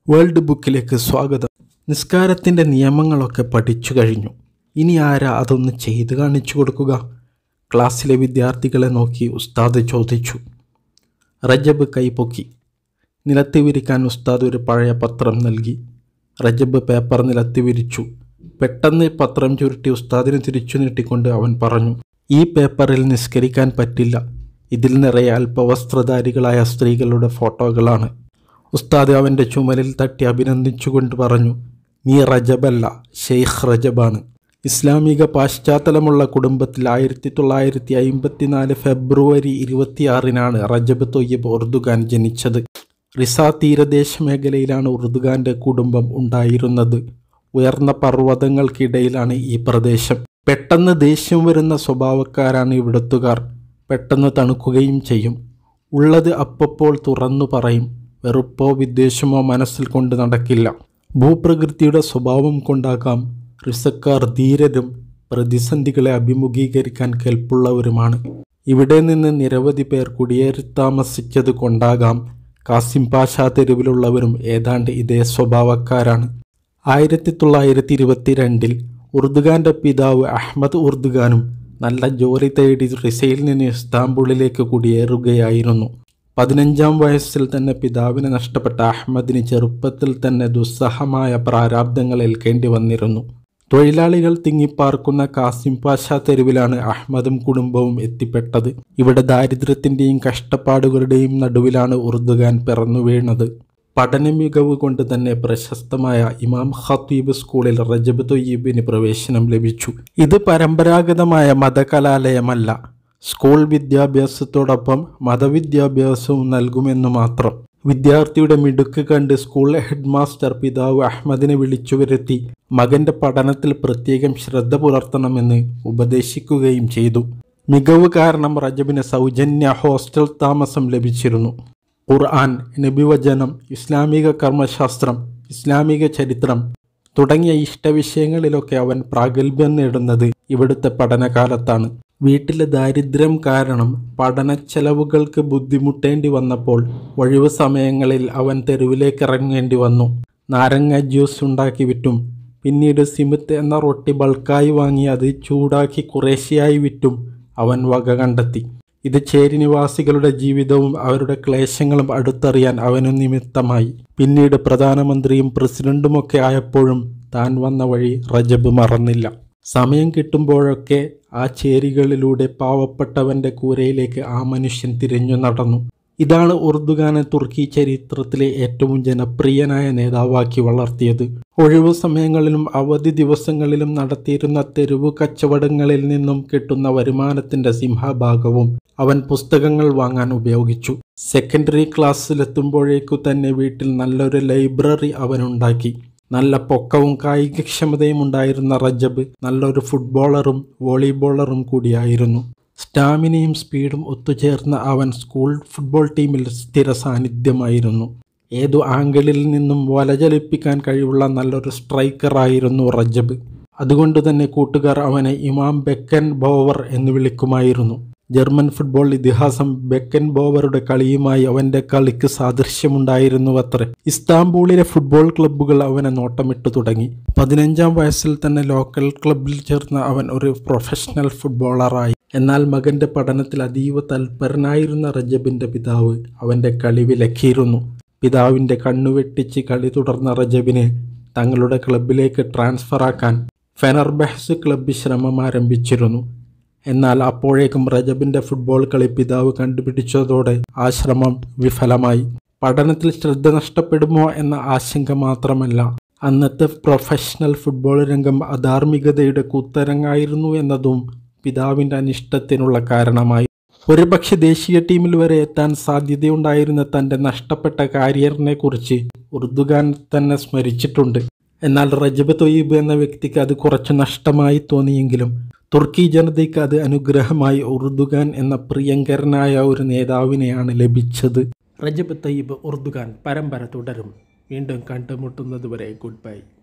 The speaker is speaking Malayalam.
വേൾഡ് ബുക്കിലേക്ക് സ്വാഗതം നിസ്കാരത്തിൻ്റെ നിയമങ്ങളൊക്കെ പഠിച്ചു കഴിഞ്ഞു ഇനി ആരാ അതൊന്ന് ചെയ്ത് കാണിച്ചു കൊടുക്കുക ക്ലാസ്സിലെ വിദ്യാർത്ഥികളെ നോക്കി ഉസ്താദ് ചോദിച്ചു റജബ് കൈപൊക്കി നിലത്ത് വിരിക്കാൻ ഉസ്താദ് ഒരു പഴയ പത്രം നൽകി റജബ് പേപ്പർ നിലത്ത് വിരിച്ചു പെട്ടെന്ന് പത്രം ചുരുട്ടി ഉസ്താദിന് തിരിച്ചു നീട്ടിക്കൊണ്ട് അവൻ പറഞ്ഞു ഈ പേപ്പറിൽ നിസ്കരിക്കാൻ പറ്റില്ല ഇതിൽ നിറയെ അല്പവസ്ത്രധാരികളായ സ്ത്രീകളുടെ ഫോട്ടോകളാണ് ഉസ്താദ് അവൻ്റെ ചുമലിൽ തട്ടി അഭിനന്ദിച്ചുകൊണ്ട് പറഞ്ഞു നീ റജബല്ല ഷെയ്ഖ് റജബാണ് ഇസ്ലാമിക പാശ്ചാത്തലമുള്ള കുടുംബത്തിൽ ആയിരത്തി തൊള്ളായിരത്തി അയിമ്പത്തിനാല് ഫെബ്രുവരി ഇരുപത്തിയാറിനാണ് റജബ് തൊയ്യബ് ഉർദുഖാൻ ജനിച്ചത് റിസ തീരദേശ മേഖലയിലാണ് ഉർദുഖാൻ്റെ കുടുംബം ഉണ്ടായിരുന്നത് ഉയർന്ന പർവ്വതങ്ങൾക്കിടയിലാണ് ഈ പ്രദേശം പെട്ടെന്ന് ദേഷ്യം വരുന്ന സ്വഭാവക്കാരാണ് ഇവിടുത്തുകാർ പെട്ടെന്ന് തണുക്കുകയും ചെയ്യും ഉള്ളത് അപ്പപ്പോൾ തുറന്നു പറയും വെറുപ്പോ വിദ്വേഷമോ മനസ്സിൽ കൊണ്ട് നടക്കില്ല ഭൂപ്രകൃതിയുടെ സ്വഭാവം കൊണ്ടാകാം റിസക്കാർ ധീരരും പ്രതിസന്ധികളെ അഭിമുഖീകരിക്കാൻ കെൽപ്പുള്ളവരുമാണ് ഇവിടെ നിന്ന് നിരവധി പേർ കുടിയേറി താമസിച്ചത് കൊണ്ടാകാം കാസിം പാഷ തെരുവിലുള്ളവരും ഏതാണ്ട് ഇതേ സ്വഭാവക്കാരാണ് ആയിരത്തി തൊള്ളായിരത്തി ഇരുപത്തിരണ്ടിൽ ഉർദുഖാൻ്റെ പിതാവ് അഹമ്മദ് ഉർദുഖാനും നല്ല ജോലി തേടി റിസയിൽ നിന്ന് ഇസ്താംബുളിലേക്ക് കുടിയേറുകയായിരുന്നു പതിനഞ്ചാം വയസ്സിൽ തന്നെ പിതാവിനെ നഷ്ടപ്പെട്ട അഹമ്മദിന് ചെറുപ്പത്തിൽ തന്നെ ദുസ്സഹമായ പ്രാരാബ്ദങ്ങൾ ഏൽക്കേണ്ടി വന്നിരുന്നു തൊഴിലാളികൾ തിങ്ങിപ്പാർക്കുന്ന കാസിം പാഷ തെരുവിലാണ് അഹമ്മദും കുടുംബവും എത്തിപ്പെട്ടത് ഇവിടെ ദാരിദ്ര്യത്തിൻ്റെയും കഷ്ടപ്പാടുകളുടെയും നടുവിലാണ് ഉറുദുഖാൻ പിറന്നു വീണത് പഠന മികവ് കൊണ്ട് തന്നെ പ്രശസ്തമായ ഇമാം ഖത്തീബ് സ്കൂളിൽ റജബ് തൊയ്യീബിന് പ്രവേശനം ലഭിച്ചു ഇത് പരമ്പരാഗതമായ മതകലാലയമല്ല സ്കൂൾ വിദ്യാഭ്യാസത്തോടൊപ്പം മതവിദ്യാഭ്യാസവും നൽകുമെന്നു മാത്രം വിദ്യാർത്ഥിയുടെ മിടുക്ക് കണ്ട് സ്കൂൾ ഹെഡ് മാസ്റ്റർ പിതാവ് അഹമ്മദിനെ വിളിച്ചു വരുത്തി മകന്റെ പഠനത്തിൽ പ്രത്യേകം ശ്രദ്ധ പുലർത്തണമെന്ന് ഉപദേശിക്കുകയും ചെയ്തു മികവ് കാരണം റജബിന് സൗജന്യ ഹോസ്റ്റൽ താമസം ലഭിച്ചിരുന്നു ഖുർആൻ നബിവചനം ഇസ്ലാമിക കർമ്മശാസ്ത്രം ഇസ്ലാമിക ചരിത്രം തുടങ്ങിയ ഇഷ്ടവിഷയങ്ങളിലൊക്കെ അവൻ പ്രാഗൽഭ്യം നേടുന്നത് ഇവിടുത്തെ പഠനകാലത്താണ് വീട്ടിലെ ദാരിദ്ര്യം കാരണം പഠന ചെലവുകൾക്ക് ബുദ്ധിമുട്ടേണ്ടി വന്നപ്പോൾ ഒഴിവു സമയങ്ങളിൽ അവൻ തെരുവിലേക്ക് ഇറങ്ങേണ്ടി വന്നു നാരങ്ങ ജ്യൂസ് ഉണ്ടാക്കി വിറ്റും പിന്നീട് സിമിത്ത് എന്ന റൊട്ടി ബൾക്കായി വാങ്ങി അത് ചൂടാക്കി കുറേശ്ശെയായി വിറ്റും അവൻ വക കണ്ടെത്തി ഇത് ചേരി നിവാസികളുടെ ജീവിതവും അവരുടെ ക്ലേശങ്ങളും അടുത്തറിയാൻ അവനു നിമിത്തമായി പിന്നീട് പ്രധാനമന്ത്രിയും പ്രസിഡന്റുമൊക്കെ ആയപ്പോഴും താൻ വന്ന വഴി റജബ് മറന്നില്ല സമയം കിട്ടുമ്പോഴൊക്കെ ആ ചേരികളിലൂടെ പാവപ്പെട്ടവന്റെ കൂരയിലേക്ക് ആ മനുഷ്യൻ തിരിഞ്ഞു നടന്നു ഇതാണ് ഉറുദുഖാനെ തുർക്കി ചരിത്രത്തിലെ ഏറ്റവും ജനപ്രിയനായ നേതാവാക്കി വളർത്തിയത് ഒഴിവു സമയങ്ങളിലും അവധി ദിവസങ്ങളിലും നടത്തിയിരുന്ന തെരുവു കച്ചവടങ്ങളിൽ നിന്നും കിട്ടുന്ന വരുമാനത്തിന്റെ സിംഹഭാഗവും അവൻ പുസ്തകങ്ങൾ വാങ്ങാൻ ഉപയോഗിച്ചു സെക്കൻഡറി ക്ലാസ്സിലെത്തുമ്പോഴേക്കു തന്നെ വീട്ടിൽ നല്ലൊരു ലൈബ്രറി അവനുണ്ടാക്കി നല്ല പൊക്കവും കായികക്ഷമതയും ഉണ്ടായിരുന്ന റജബ് നല്ലൊരു ഫുട്ബോളറും വോളിബോളറും കൂടിയായിരുന്നു സ്റ്റാമിനയും സ്പീഡും ഒത്തുചേർന്ന അവൻ സ്കൂൾ ഫുട്ബോൾ ടീമിൽ സ്ഥിര സാന്നിധ്യമായിരുന്നു ഏതു ആംഗിളിൽ നിന്നും വലചലിപ്പിക്കാൻ കഴിവുള്ള നല്ലൊരു സ്ട്രൈക്കറായിരുന്നു റജബ് അതുകൊണ്ട് തന്നെ കൂട്ടുകാർ അവനെ ഇമാം ബെക്കൻ ബോവർ എന്ന് വിളിക്കുമായിരുന്നു ജർമ്മൻ ഫുട്ബോൾ ഇതിഹാസം ബെക്കൻ ബോവറുടെ കളിയുമായി അവന്റെ കളിക്ക് സാദൃശ്യമുണ്ടായിരുന്നു അത്രേ ഇസ്താംബൂളിലെ ഫുട്ബോൾ ക്ലബ്ബുകൾ അവനെ നോട്ടമിട്ടു തുടങ്ങി പതിനഞ്ചാം വയസ്സിൽ തന്നെ ലോക്കൽ ക്ലബ്ബിൽ ചേർന്ന അവൻ ഒരു പ്രൊഫഷണൽ ഫുട്ബോളറായി എന്നാൽ മകന്റെ പഠനത്തിൽ അതീവ തൽപരനായിരുന്ന റജബിന്റെ പിതാവ് അവന്റെ കളി വിലക്കിയിരുന്നു പിതാവിന്റെ കണ്ണുവെട്ടിച്ച് കളി തുടർന്ന റജബിനെ തങ്ങളുടെ ക്ലബിലേക്ക് ട്രാൻസ്ഫർ ആക്കാൻ ഫെനർബഹ്സ് ക്ലബ്ബ് ശ്രമം ആരംഭിച്ചിരുന്നു എന്നാൽ അപ്പോഴേക്കും റജബിന്റെ ഫുട്ബോൾ കളി പിതാവ് കണ്ടുപിടിച്ചതോടെ ആ ശ്രമം വിഫലമായി പഠനത്തിൽ ശ്രദ്ധ നഷ്ടപ്പെടുമോ എന്ന ആശങ്ക മാത്രമല്ല അന്നത്തെ പ്രൊഫഷണൽ ഫുട്ബോൾ രംഗം അധാർമികതയുടെ കൂത്തരങ്ങായിരുന്നു എന്നതും പിതാവിൻ്റെ അനിഷ്ടത്തിനുള്ള കാരണമായി ഒരുപക്ഷെ ദേശീയ ടീമിൽ വരെ എത്താൻ സാധ്യതയുണ്ടായിരുന്ന തൻ്റെ നഷ്ടപ്പെട്ട കാരിയറിനെ കുറിച്ച് ഉറുദുഖാൻ തന്നെ സ്മരിച്ചിട്ടുണ്ട് എന്നാൽ റജബ് തൊയ്യബ് എന്ന വ്യക്തിക്ക് അത് കുറച്ച് നഷ്ടമായി തോന്നിയെങ്കിലും തുർക്കി ജനതയ്ക്ക് അത് അനുഗ്രഹമായി ഉറുദുഖാൻ എന്ന പ്രിയങ്കരനായ ഒരു നേതാവിനെയാണ് ലഭിച്ചത് റജബ് തയ്യബ് ഉറുദുഖാൻ പരമ്പര തുടരും വീണ്ടും കണ്ടുമുട്ടുന്നതുവരെ ഗുഡ് ബൈ